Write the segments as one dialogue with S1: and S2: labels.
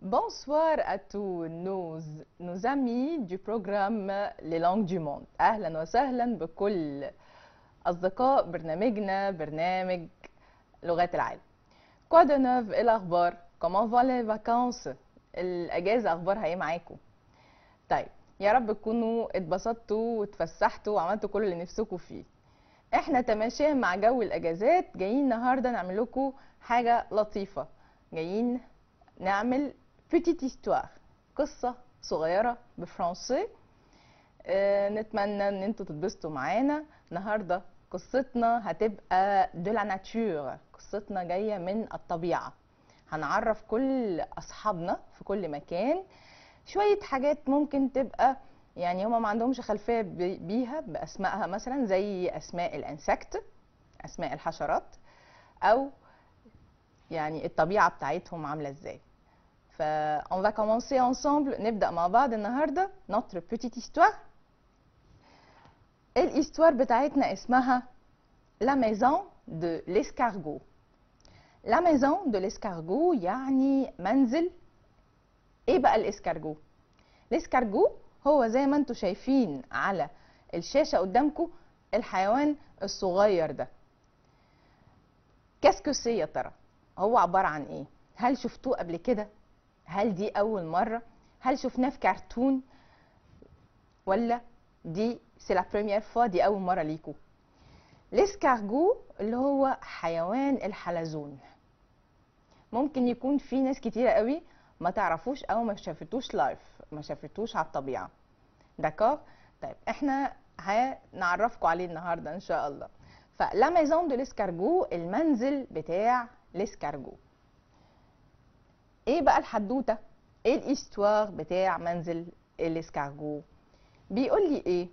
S1: Bonsoir à tous nos, nos amis du programme Les langues du monde أهلا وسهلا بكل أصدقاء برنامجنا برنامج لغات العالم Quoi de neuf إيه الأخبار Comment vont les vacances الأجازة أخبارها إيه معاكم طيب يا رب تكونوا اتبسطتوا واتفسحتوا وعملتوا كل اللي نفسكم فيه احنا تماشيا مع جو الاجازات جايين النهارده نعمل لكم حاجه لطيفه جايين نعمل بيتيت histoire قصه صغيره بفرنسي اه نتمنى ان انتوا تتبسطوا معانا النهارده قصتنا هتبقى دو لا ناتور قصتنا جايه من الطبيعه هنعرف كل اصحابنا في كل مكان شويه حاجات ممكن تبقى يعني هما ما عندهمش خلفيه بي- بيها باسمائها مثلا زي اسماء الانسكت اسماء الحشرات او يعني الطبيعه بتاعتهم عامله ازاي ف on va commencer ensemble نبدا مع بعض النهارده notre petite histoire الهيستوار بتاعتنا اسمها la maison de l'escargot la maison de l'escargot يعني منزل ايه بقى الاسكارجو الاسكارجو هو زي ما انتم شايفين على الشاشه قدامكم الحيوان الصغير ده كاسكو سي يا ترى هو عباره عن ايه هل شفتوه قبل كده هل دي اول مره هل شفناه في كرتون ولا دي سي لا بريمير فوا دي اول مره ليكم الاسكارجو اللي هو حيوان الحلزون ممكن يكون في ناس كتيرة قوي ما تعرفوش او ما شافتوش لايف ما شافتوش على الطبيعه داكور طيب احنا هنعرفكم عليه النهارده ان شاء الله فلا ميزون دو ليسكارجو المنزل بتاع ليسكارجو ايه بقى الحدوته ايه الاستوار بتاع منزل الاسكارجو بيقول لي ايه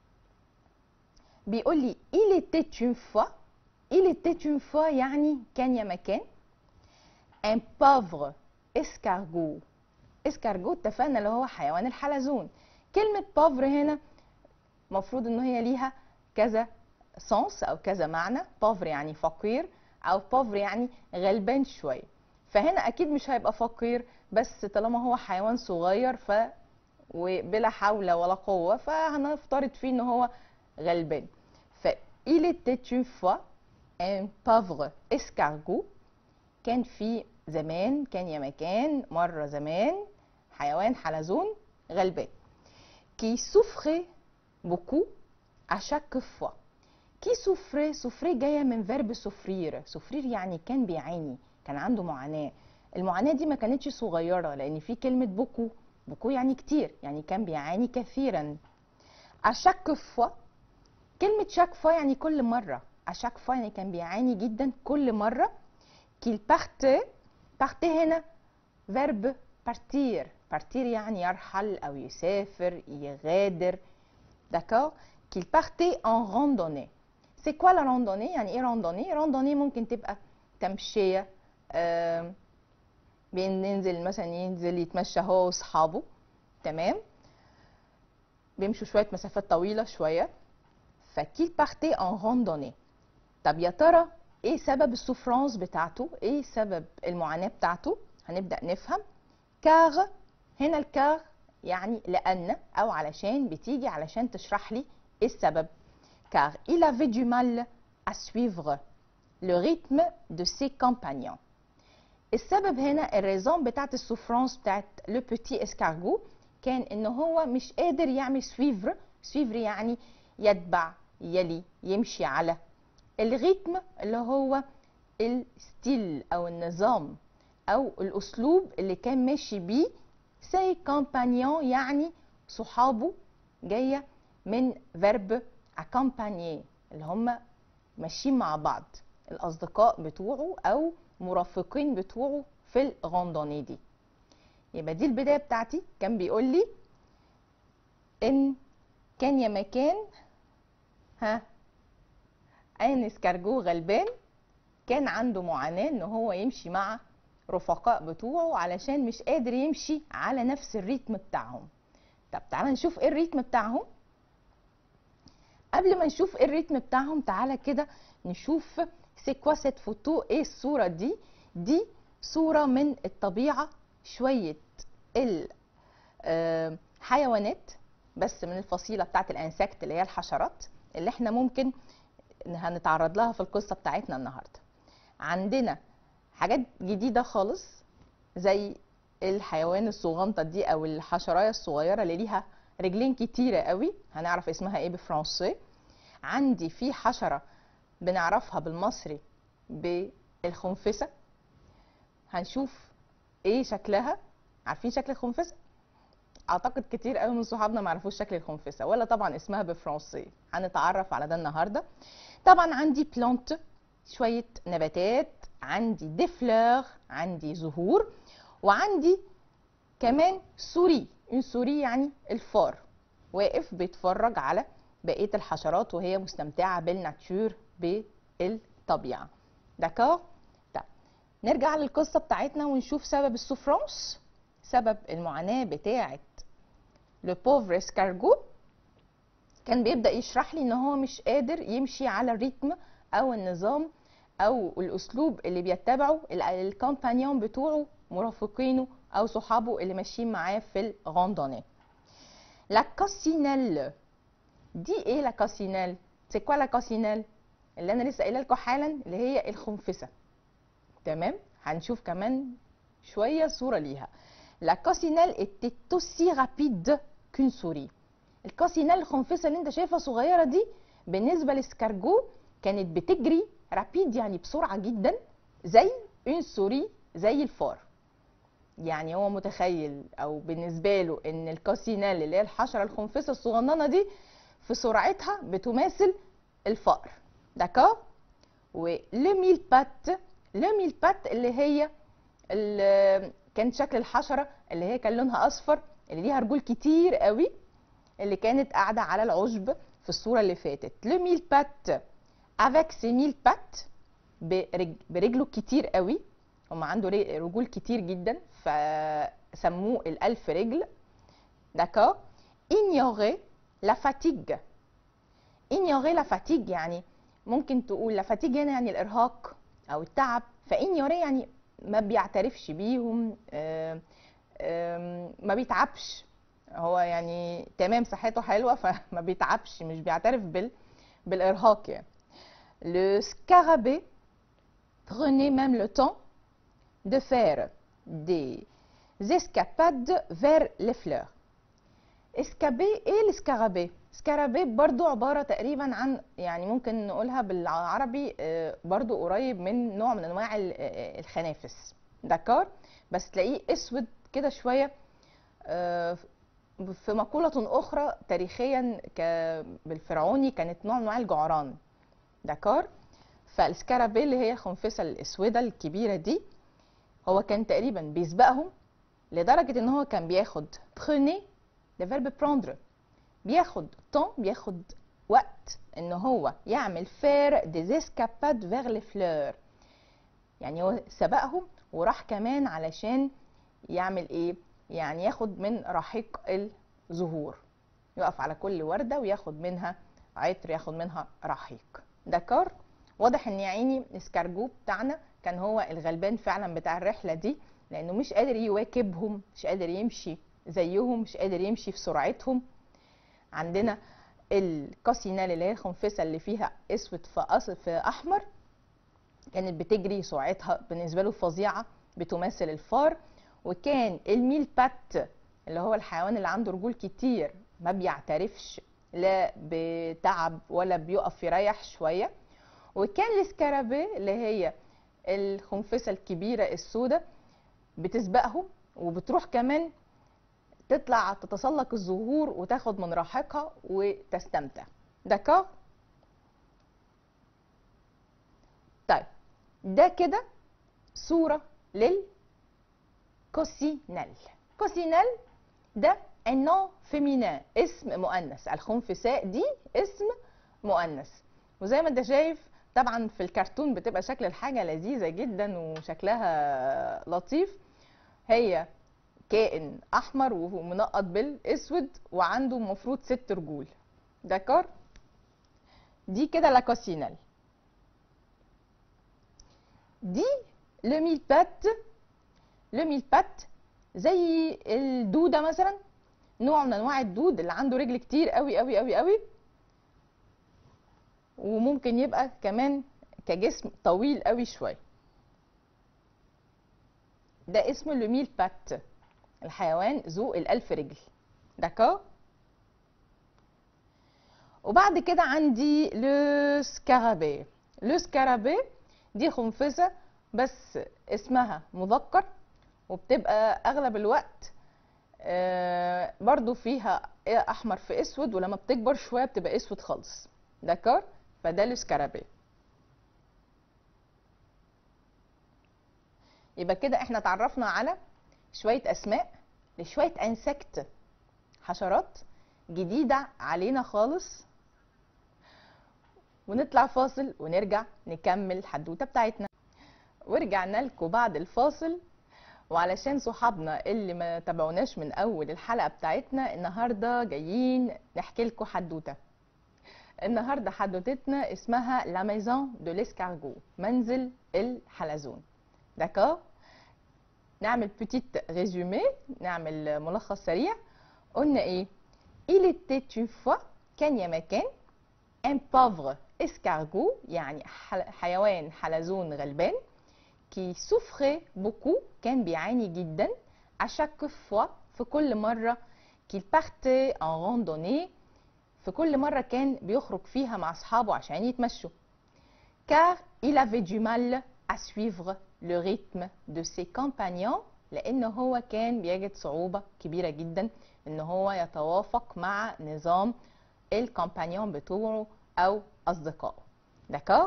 S1: بيقول لي il était une fois il était une fois يعني كان يا مكان un pauvre escargot اسكارجو اتفقنا اللي هو حيوان الحلزون كلمة بافر هنا مفروض ان هي ليها كذا سنس او كذا معنى بافر يعني فقير او بافر يعني غلبان شوية فهنا اكيد مش هيبقى فقير بس طالما هو حيوان صغير ف وبلا حول ولا قوة فهنفترض فيه ان هو غلبان ف il était une fois un pauvre escargot كان في زمان كان يا مكان مرة زمان حيوان حلزون غلبان qui souffrait beaucoup à chaque fois qui souffrait souffrait جاية من فيرب سوفرير سوفرير يعني كان بيعاني كان عنده معاناة المعاناة دي ما كانتش صغيرة لأن في كلمة بوكو بوكو يعني كتير يعني كان بيعاني كثيرا à chaque fois كلمة chaque fois يعني كل مرة à chaque fois يعني كان بيعاني جدا كل مرة qu'il partait partait هنا verbe partir partir يعني يرحل أو يسافر يغادر d'accord qu'il partait en randonnée c'est quoi la randonnée يعني ايه randonnée randonnée ممكن تبقى تمشية آم، بننزل مثلا ينزل يتمشى هو واصحابه تمام بيمشوا شوية مسافات طويلة شوية فكيل بارتي en randonnée طب يا ترى ايه سبب السوفرانس بتاعته ايه سبب المعاناة بتاعته هنبدأ نفهم كار هنا الكار يعني لأن أو علشان بتيجي علشان تشرح لي ايه السبب car il avait du mal à suivre le rythme de ses compagnons السبب هنا الريزون بتاعت السوفرانس بتاعت لو بوتي اسكارجو كان ان هو مش قادر يعمل سويفر سويفر يعني يتبع يلي يمشي على الريتم اللي هو الستيل او النظام او الاسلوب اللي كان ماشي بيه سي كومبانيون يعني صحابه جايه من فيرب accompagner اللي هم ماشيين مع بعض الاصدقاء بتوعه او مرافقين بتوعه في الغوندوني دي يبقى دي البدايه بتاعتي كان بيقول لي ان كان يا مكان ها ان اسكارجو غلبان كان عنده معاناه ان هو يمشي مع رفقاء بتوعه علشان مش قادر يمشي على نفس الريتم بتاعهم طب تعالى نشوف ايه الريتم بتاعهم قبل ما نشوف ايه الريتم بتاعهم تعالى كده نشوف سي كوا سيت فوتو ايه الصوره دي دي صوره من الطبيعه شويه الحيوانات بس من الفصيله بتاعت الانسكت اللي هي الحشرات اللي احنا ممكن هنتعرض لها في القصه بتاعتنا النهارده عندنا حاجات جديده خالص زي الحيوان الصغنطه دي او الحشرايه الصغيره اللي ليها رجلين كتيره قوي هنعرف اسمها ايه بالفرنسي عندي في حشره بنعرفها بالمصري بالخنفسه هنشوف ايه شكلها عارفين شكل الخنفسه اعتقد كتير قوي من صحابنا ما يعرفوش شكل الخنفسه ولا طبعا اسمها بالفرنسي هنتعرف على ده النهارده طبعا عندي بلانت شويه نباتات عندي دي فلور عندي زهور وعندي كمان سوري اون سوري يعني الفار واقف بيتفرج على بقيه الحشرات وهي مستمتعه بالناتور بالطبيعه داكور طب نرجع للقصه بتاعتنا ونشوف سبب السوفرانس سبب المعاناه بتاعه لو بوفر اسكارجو كان بيبدا يشرح لي ان هو مش قادر يمشي على الريتم او النظام او الاسلوب اللي بيتبعه الكامبانيون بتوعه مرافقينه او صحابه اللي ماشيين معاه في الغاندوني لا كاسينيل دي ايه لا كاسينيل سي كوا لا كاسينيل اللي انا لسه قايله لكم حالا اللي هي الخنفسه تمام هنشوف كمان شويه صوره ليها لا كاسينيل était aussi rapide qu'une souris الكاسينيل الخنفسه اللي انت شايفها صغيره دي بالنسبه للسكارجو كانت بتجري رابيد يعني بسرعه جدا زي اون سوري زي الفار يعني هو متخيل او بالنسبه له ان الكاسينال اللي هي الحشره الخنفسه الصغننه دي في سرعتها بتماثل الفأر داكور ولو ميل بات لو ميل بات اللي هي اللي كانت شكل الحشره اللي هي كان لونها اصفر اللي ليها رجول كتير قوي اللي كانت قاعده على العشب في الصوره اللي فاتت لو ميل بات افيك سي ميل بات برج برجله كتير قوي هم عنده رجول كتير جدا فسموه الألف رجل داكور ignorer la fatigue ignorer la fatigue يعني ممكن تقول la fatigue هنا يعني الإرهاق أو التعب فignorer يعني ما بيعترفش بيهم آم آم ما بيتعبش هو يعني تمام صحته حلوة فما بيتعبش مش بيعترف بال بالإرهاق يعني le scarabée prenait même le temps de faire des escapades vers les fleurs. اسكابي ايه الاسكارابي؟ سكارابي برضو عبارة تقريبا عن يعني ممكن نقولها بالعربي برضو قريب من نوع من انواع الخنافس دكار بس تلاقيه اسود كده شوية في مقولة أخرى تاريخيا بالفرعوني كانت نوع من أنواع الجعران دكار فالسكارابي اللي هي الخنفسة الأسودة الكبيرة دي هو كان تقريبا بيسبقهم لدرجة ان هو كان بياخد prenez ده فيرب prendre بياخد temps بياخد وقت ان هو يعمل faire des escapades vers les fleurs يعني هو سبقهم وراح كمان علشان يعمل ايه يعني ياخد من رحيق الزهور يقف على كل وردة وياخد منها عطر ياخد منها رحيق دكار واضح ان يا عيني الاسكارجو بتاعنا كان هو الغلبان فعلا بتاع الرحله دي لانه مش قادر يواكبهم مش قادر يمشي زيهم مش قادر يمشي في سرعتهم عندنا الكاسينال اللي هي الخنفسه اللي فيها اسود في في احمر كانت بتجري سرعتها بالنسبه له فظيعه بتماثل الفار وكان الميل بات اللي هو الحيوان اللي عنده رجول كتير ما بيعترفش لا بتعب ولا بيقف يريح شويه وكان السكارابي اللي هي الخنفسه الكبيره السوداء بتسبقهم وبتروح كمان تطلع تتسلق الزهور وتاخد من راحتها وتستمتع دكا طيب ده كده صورة للكوسينال كوسينال ده النوع فيمينا اسم مؤنث الخنفساء دي اسم مؤنث وزي ما انت شايف طبعا في الكرتون بتبقى شكل الحاجه لذيذه جدا وشكلها لطيف هي كائن احمر ومنقط بالاسود وعنده المفروض ست رجول دكار دي كده لا كوسينال دي لو ميل بات لو ميل بات زي الدوده مثلا نوع من انواع الدود اللي عنده رجل كتير قوي قوي قوي قوي وممكن يبقى كمان كجسم طويل قوي شويه ده اسمه لوميل بات الحيوان ذو الألف رجل داكور وبعد كده عندي لو سكارابي لو سكارابي دي خنفسة بس اسمها مذكر وبتبقى أغلب الوقت آه، برضو فيها أحمر في أسود ولما بتكبر شوية بتبقى أسود خالص داكور فده لو سكارابي يبقى كده احنا اتعرفنا على شوية أسماء لشوية انسكت حشرات جديدة علينا خالص ونطلع فاصل ونرجع نكمل الحدوتة بتاعتنا ورجعنا لكم بعد الفاصل وعلشان صحابنا اللي ما تابعوناش من اول الحلقة بتاعتنا النهاردة جايين نحكي لكم حدوتة النهاردة حدوتتنا اسمها لا ميزون دو ليسكارجو منزل الحلزون داكور نعمل بتيت ريزومي نعمل ملخص سريع قلنا ايه il était une fois كان يا مكان un pauvre escargot يعني حل- حيوان حلزون غلبان qui souffrait beaucoup كان بيعاني جدا à chaque fois في كل مرة qu'il partait en randonnée في كل مرة كان بيخرج فيها مع أصحابه عشان يتمشوا car il avait du mal à suivre le rythme de ses compagnons لأن هو كان بيجد صعوبة كبيرة جدا إن هو يتوافق مع نظام الكومبانيون بتوعه أو أصدقائه داكور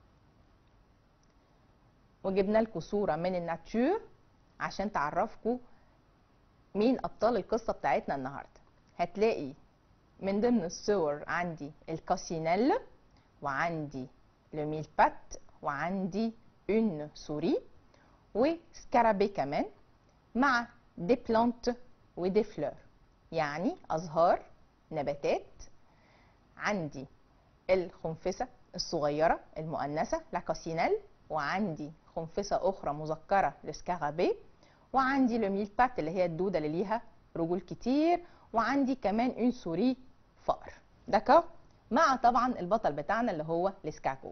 S1: وجبنا لكم صورة من الناتور عشان تعرفكم مين أبطال القصة بتاعتنا النهاردة هتلاقي من ضمن الصور عندي الكاسينيل وعندي لو ميل بات وعندي اون سوري وسكارابي كمان مع دي بلانت ودي فلور يعني ازهار نباتات عندي الخنفسه الصغيره المؤنثه لا كاسينيل وعندي خنفسه اخرى مذكره السكارابي وعندي لو ميل بات اللي هي الدوده اللي ليها رجول كتير وعندي كمان اون سوري فأر داكور مع طبعا البطل بتاعنا اللي هو الاسكاكو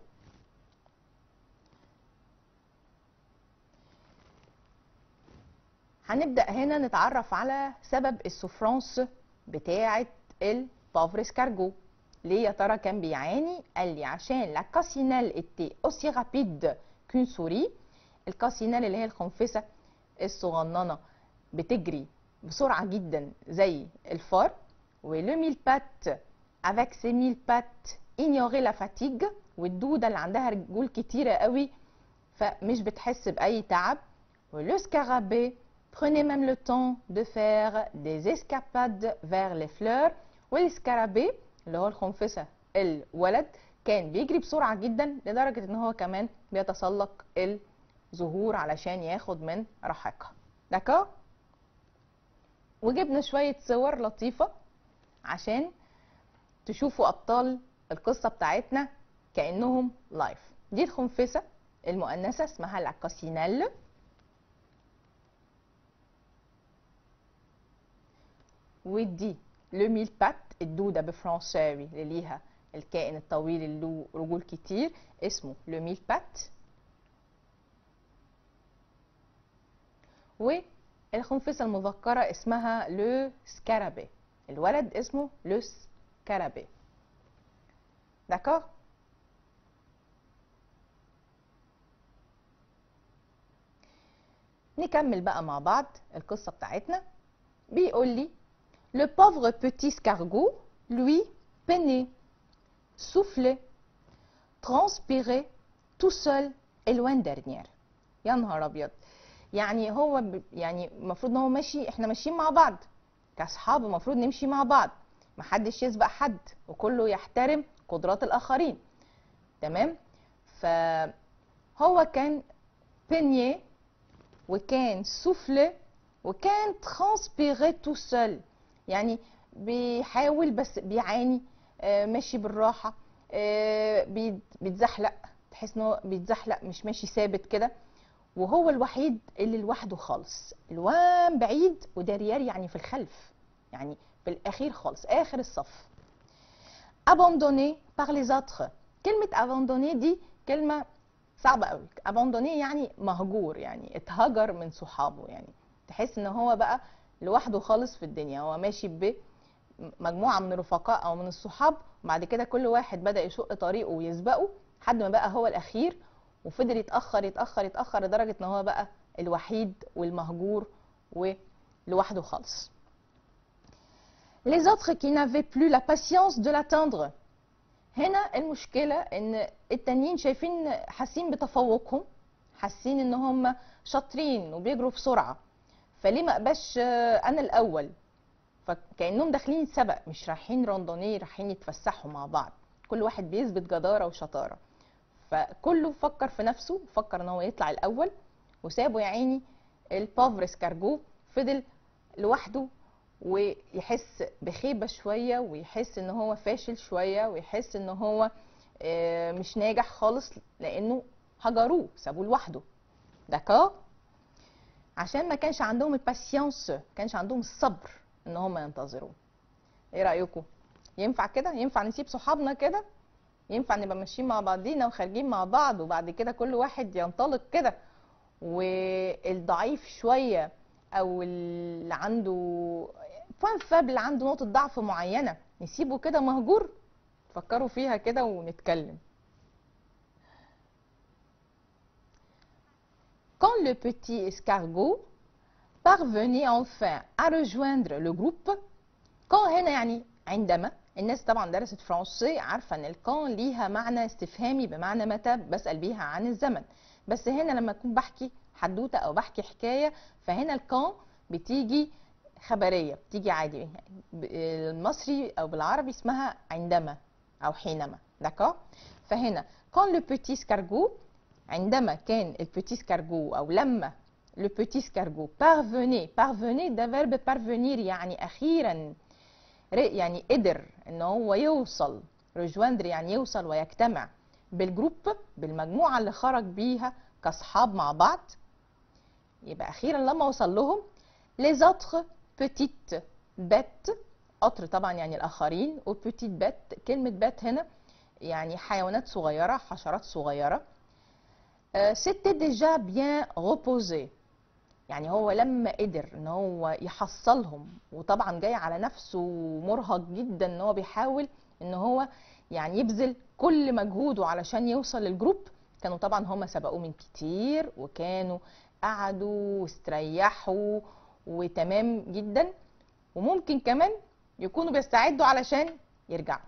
S1: هنبدأ هنا نتعرف على سبب السفرانس بتاعة البافر اسكارجو ليه يا ترى كان بيعاني قال لي عشان لا كاسينال اتي اوسي رابيد كون سوري الكاسينال اللي هي الخنفسة الصغننة بتجري بسرعة جدا زي الفار ولو ميل بات avec ses mille pattes ignorer la fatigue والدودة اللي عندها رجول كتيرة قوي فمش بتحس بأي تعب ولو scarabée prenez même le temps de faire des escapades vers les fleurs والسكارابي اللي هو الخنفسة الولد كان بيجري بسرعة جدا لدرجة ان هو كمان بيتسلق الزهور علشان ياخد من رحاقها داكور وجبنا شوية صور لطيفة عشان تشوفوا ابطال القصه بتاعتنا كانهم لايف دي الخنفسه المؤنثه اسمها لا كاسينيل ودي لو ميل بات الدوده بفرنساوي اللي ليها الكائن الطويل اللي له رجول كتير اسمه لو ميل بات والخنفسه المذكره اسمها لو سكارابي الولد اسمه لو سكارابي داكور نكمل بقى مع بعض القصة بتاعتنا بيقول لي Le pauvre petit escargot, lui, peinait, soufflait, transpirait tout seul et loin derrière. يا نهار ابيض يعني هو ب... يعني المفروض ان هو ماشي احنا ماشيين مع بعض كاصحاب المفروض نمشي مع بعض محدش يسبق حد وكله يحترم قدرات الاخرين تمام فهو كان بينيه وكان سوفلي وكان ترانسبيري تو سول يعني بيحاول بس بيعاني آه، ماشي بالراحه آه، بيت- بيتزحلق تحس ان هو بيتزحلق مش ماشي ثابت كده وهو الوحيد اللي لوحده خالص الوان بعيد وداريار يعني في الخلف يعني في الاخير خالص اخر الصف abandonné par les autres كلمة abandonné دي كلمة صعبة قوي abandonné يعني مهجور يعني اتهجر من صحابه يعني تحس ان هو بقى لوحده خالص في الدنيا هو ماشي بمجموعة من الرفقاء او من الصحاب وبعد كده كل واحد بدأ يشق طريقه ويسبقه لحد ما بقى هو الاخير وفضل يتأخر يتأخر يتأخر لدرجة ان هو بقى الوحيد والمهجور ولوحده خالص les autres qui n'avaient plus la patience de l'atteindre هنا المشكلة ان التانيين شايفين حاسين بتفوقهم حاسين ان هم شاطرين وبيجروا بسرعة فليه ما ابقاش انا الاول فكأنهم داخلين سبق مش رايحين روندونيه رايحين يتفسحوا مع بعض كل واحد بيثبت جدارة وشطارة فكله فكر في نفسه فكر ان هو يطلع الاول وسابه يا عيني البافر اسكارجو فضل لوحده ويحس بخيبة شوية ويحس ان هو فاشل شوية ويحس ان هو مش ناجح خالص لانه هجروه سابوه لوحده داكا عشان ما كانش عندهم الباسيونس ما كانش عندهم الصبر ان هم ينتظروا ايه رايكم ينفع كده ينفع نسيب صحابنا كده ينفع نبقى ماشيين مع بعضينا وخارجين مع بعض وبعد كده كل واحد ينطلق كده والضعيف شويه او اللي عنده بوان فابل عنده نقطه ضعف معينه نسيبه كده مهجور فكروا فيها كده ونتكلم Quand le petit escargot parvenait enfin à rejoindre le groupe quand هنا يعني عندما الناس طبعا درست فرنسي عارفه ان الكان ليها معنى استفهامي بمعنى متى بسال بيها عن الزمن بس هنا لما اكون بحكي حدوته او بحكي حكايه فهنا الكان بتيجي خبريه بتيجي عادي المصري او بالعربي اسمها عندما او حينما داكا فهنا كان لو بيتي سكارجو عندما كان البيتي سكارجو او لما لو بيتي سكارجو بارفوني بارفوني ده فيرب بارفونير يعني اخيرا يعني قدر ان هو يوصل ريجواندر يعني يوصل ويجتمع بالجروب بالمجموعه اللي خرج بيها كاصحاب مع بعض يبقى اخيرا لما وصل لهم les autres petites bêtes قطر طبعا يعني الاخرين و petite bête كلمه بات هنا يعني حيوانات صغيره حشرات صغيره c'était déjà bien reposé يعني هو لما قدر ان هو يحصلهم وطبعا جاي على نفسه مرهق جدا ان هو بيحاول ان هو يعني يبذل كل مجهوده علشان يوصل للجروب كانوا طبعا هم سبقوه من كتير وكانوا قعدوا واستريحوا وتمام جدا وممكن كمان يكونوا بيستعدوا علشان يرجعوا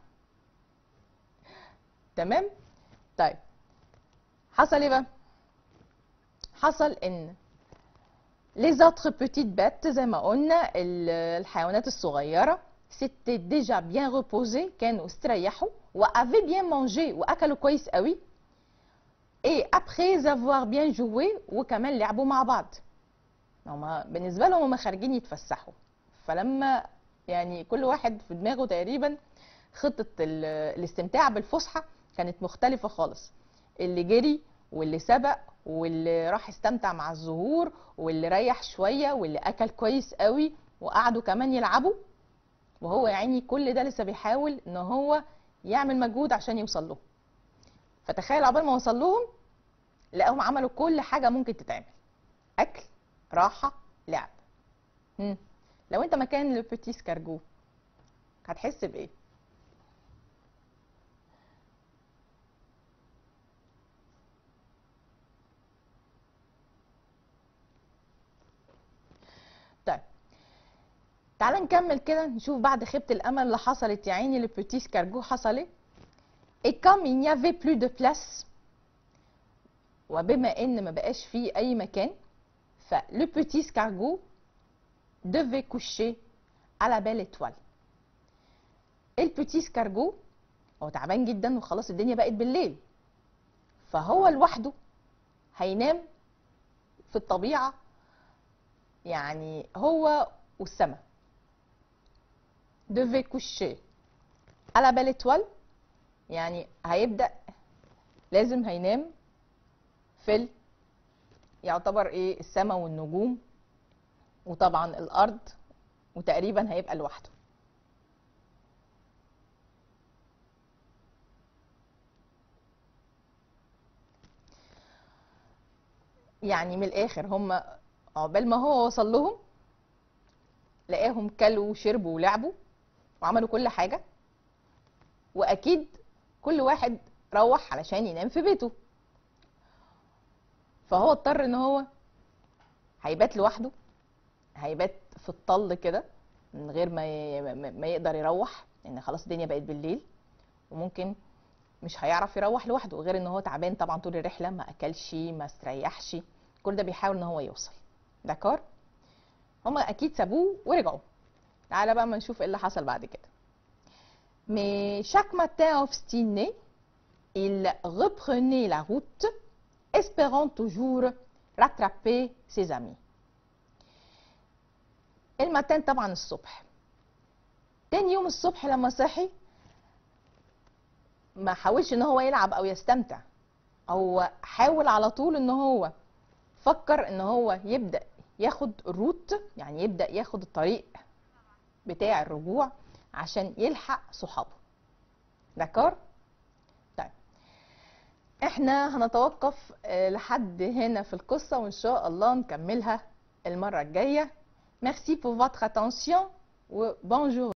S1: تمام طيب حصل ايه بقى حصل ان les autres petites bêtes زي ما قلنا الحيوانات الصغيرة c'était déjà bien reposé كانوا استريحوا و avaient bien mangé وأكلوا كويس قوي et après avoir bien joué وكمان لعبوا مع بعض هما بالنسبة لهم هما خارجين يتفسحوا فلما يعني كل واحد في دماغه تقريبا خطة الاستمتاع بالفسحة كانت مختلفة خالص اللي جري واللي سبق واللي راح استمتع مع الزهور واللي ريح شويه واللي اكل كويس قوي وقعدوا كمان يلعبوا وهو يا عيني كل ده لسه بيحاول ان هو يعمل مجهود عشان يوصل له فتخيل عقبال ما وصل لهم لقاهم عملوا كل حاجه ممكن تتعمل اكل راحه لعب مم. لو انت مكان البيتي سكارجو هتحس بايه طيب تعال نكمل كده نشوف بعد خيبة الأمل اللي حصلت يا عيني لبيتي سكارجو حصل ايه Et comme il n'y avait plus de place وبما ان ما بقاش فيه اي مكان فلو بيتي سكارجو devait coucher à la belle étoile البيتي سكارجو هو تعبان جدا وخلاص الدنيا بقت بالليل فهو لوحده هينام في الطبيعة يعني هو والسماء devait coucher à la belle étoile يعني هيبدأ لازم هينام في يعتبر ايه السماء والنجوم وطبعا الارض وتقريبا هيبقى لوحده يعني من الاخر هم عقبال ما هو وصل لهم لقاهم كلوا وشربوا ولعبوا وعملوا كل حاجه واكيد كل واحد روح علشان ينام في بيته فهو اضطر ان هو هيبات لوحده هيبات في الطل كده من غير ما ي- ما- ما يقدر يروح لان خلاص الدنيا بقت بالليل وممكن مش هيعرف يروح لوحده غير ان هو تعبان طبعا طول الرحله ما اكلش ما استريحش كل ده بيحاول ان هو يوصل داكور هما اكيد سابوه ورجعوا تعالى بقى ما نشوف ايه اللي حصل بعد كده Mais chaque matin obstiné, il reprenait la route, espérant toujours rattraper ses amis. المتان طبعا الصبح تاني يوم الصبح لما صحي ما حاولش ان هو يلعب او يستمتع هو حاول على طول ان هو فكر ان هو يبدا ياخد الروت يعني يبدا ياخد الطريق بتاع الرجوع عشان يلحق صحابه داكور طيب احنا هنتوقف آه، لحد هنا في القصة وان شاء الله نكملها المرة الجاية Merci pour votre attention و bonjour